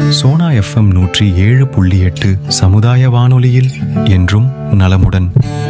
Sona FM நூற்றி ஏழு புள்ளி எட்டு சமுதாய வானொலியில் என்றும் நலமுடன்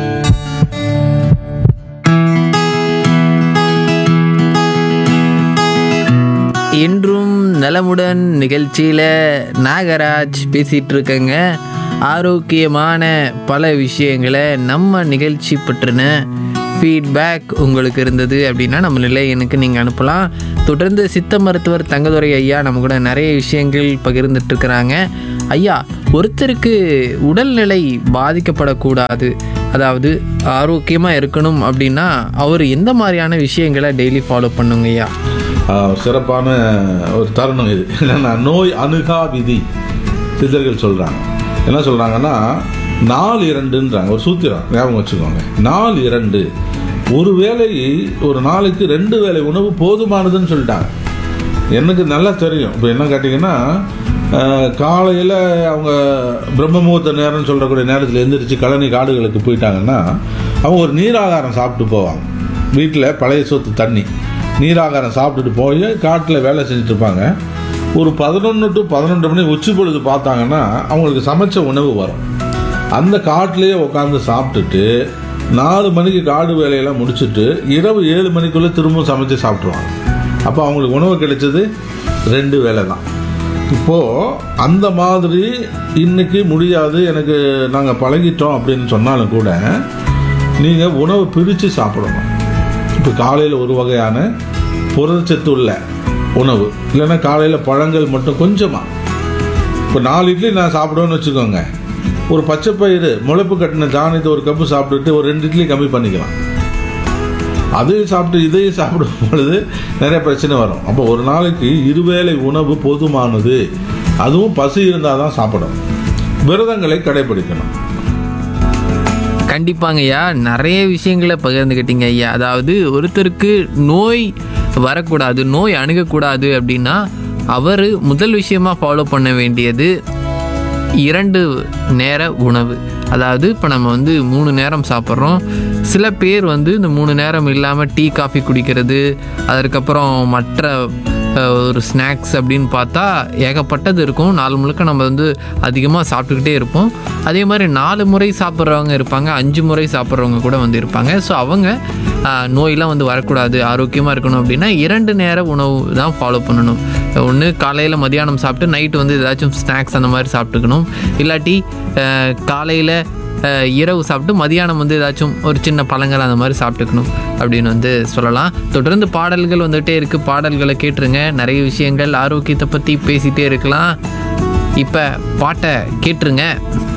இன்றும் நலமுடன் நிகழ்ச்சியில் நாகராஜ் பேசிகிட்டு இருக்கேங்க ஆரோக்கியமான பல விஷயங்களை நம்ம நிகழ்ச்சி பற்றின ஃபீட்பேக் உங்களுக்கு இருந்தது அப்படின்னா நம்ம நிலையனுக்கு நீங்கள் அனுப்பலாம் தொடர்ந்து சித்த மருத்துவர் தங்கதுரை ஐயா நம்ம கூட நிறைய விஷயங்கள் பகிர்ந்துட்டு இருக்கிறாங்க ஐயா ஒருத்தருக்கு உடல்நிலை பாதிக்கப்படக்கூடாது அதாவது ஆரோக்கியமாக இருக்கணும் அப்படின்னா அவர் எந்த மாதிரியான விஷயங்களை டெய்லி ஃபாலோ பண்ணுங்க ஐயா ஆஹ் சிறப்பான ஒரு தருணம் இது என்னன்னா நோய் அணுகா விதி சித்தர்கள் சொல்கிறாங்க என்ன சொல்கிறாங்கன்னா நாலு இரண்டுன்றாங்க ஒரு சூத்திரம் ஞாபகம் வச்சுக்கோங்க நாலு இரண்டு ஒரு வேளை ஒரு நாளைக்கு ரெண்டு வேளை உணவு போதுமானதுன்னு சொல்லிட்டாங்க எனக்கு நல்லா தெரியும் இப்போ என்ன கேட்டிங்கன்னா காலையில் அவங்க பிரம்ம முகூர்த்த நேரம்னு சொல்லக்கூடிய நேரத்தில் எந்திரிச்சு கழனி காடுகளுக்கு போயிட்டாங்கன்னா அவங்க ஒரு நீராகாரம் சாப்பிட்டு போவாங்க வீட்டில் பழைய சொத்து தண்ணி நீராகாரம் சாப்பிட்டுட்டு போய் காட்டில் வேலை செஞ்சுட்டு இருப்பாங்க ஒரு பதினொன்று டு பதினொன்று மணி உச்சி பொழுது பார்த்தாங்கன்னா அவங்களுக்கு சமைச்ச உணவு வரும் அந்த காட்டிலேயே உட்காந்து சாப்பிட்டுட்டு நாலு மணிக்கு காடு வேலையெல்லாம் முடிச்சுட்டு இரவு ஏழு மணிக்குள்ளே திரும்பவும் சமைச்சு சாப்பிட்ருவாங்க அப்போ அவங்களுக்கு உணவு கிடைச்சது ரெண்டு வேலை தான் இப்போது அந்த மாதிரி இன்னைக்கு முடியாது எனக்கு நாங்கள் பழகிட்டோம் அப்படின்னு சொன்னாலும் கூட நீங்கள் உணவை பிரித்து சாப்பிடணும் இப்போ காலையில் ஒரு வகையான புரதச்சத்து உள்ள உணவு இல்லைன்னா காலையில் பழங்கள் மட்டும் கொஞ்சமாக இப்போ நாலு இட்லி நான் சாப்பிடுவேன்னு வச்சுக்கோங்க ஒரு பச்சை பயிறு முளைப்பு கட்டின தானியத்தை ஒரு கப்பு சாப்பிட்டுட்டு ஒரு ரெண்டு இட்லி கம்மி பண்ணிக்கலாம் அதையும் சாப்பிட்டு இதையும் சாப்பிடும் பொழுது நிறைய பிரச்சனை வரும் அப்போ ஒரு நாளைக்கு இருவேளை உணவு போதுமானது அதுவும் பசி இருந்தால் தான் சாப்பிடணும் விரதங்களை கடைபிடிக்கணும் கண்டிப்பாங்க ஐயா நிறைய விஷயங்களை பகிர்ந்துக்கிட்டீங்க ஐயா அதாவது ஒருத்தருக்கு நோய் வரக்கூடாது நோய் அணுகக்கூடாது அப்படின்னா அவர் முதல் விஷயமா ஃபாலோ பண்ண வேண்டியது இரண்டு நேர உணவு அதாவது இப்போ நம்ம வந்து மூணு நேரம் சாப்பிட்றோம் சில பேர் வந்து இந்த மூணு நேரம் இல்லாமல் டீ காஃபி குடிக்கிறது அதற்கப்புறம் மற்ற அஹ், ஒரு ஸ்நாக்ஸ் அப்படின்னு பார்த்தா ஏகப்பட்டது இருக்கும் நாலு முழுக்க நம்ம வந்து அதிகமாக சாப்பிட்டுக்கிட்டே இருப்போம் அதே மாதிரி நாலு முறை சாப்பிட்றவங்க இருப்பாங்க அஞ்சு முறை சாப்பிட்றவங்க கூட வந்து இருப்பாங்க ஸோ அவங்க ஆஹ், நோயெல்லாம் வந்து வரக்கூடாது ஆரோக்கியமாக இருக்கணும் அப்படின்னா இரண்டு நேர உணவு தான் ஃபாலோ பண்ணணும் ஒன்று காலையில் மதியானம் சாப்பிட்டு நைட்டு வந்து ஏதாச்சும் ஸ்நாக்ஸ் அந்த மாதிரி சாப்பிட்டுக்கணும் இல்லாட்டி காலையில் இரவு சாப்பிட்டு மதியானம் வந்து ஏதாச்சும் ஒரு சின்ன பழங்கள் அந்த மாதிரி சாப்பிட்டுக்கணும் அப்படின்னு வந்து சொல்லலாம் தொடர்ந்து பாடல்கள் வந்துகிட்டே இருக்குது பாடல்களை கேட்டுருங்க நிறைய விஷயங்கள் ஆரோக்கியத்தை பற்றி பேசிகிட்டே இருக்கலாம் இப்போ பாட்டை கேட்டுருங்க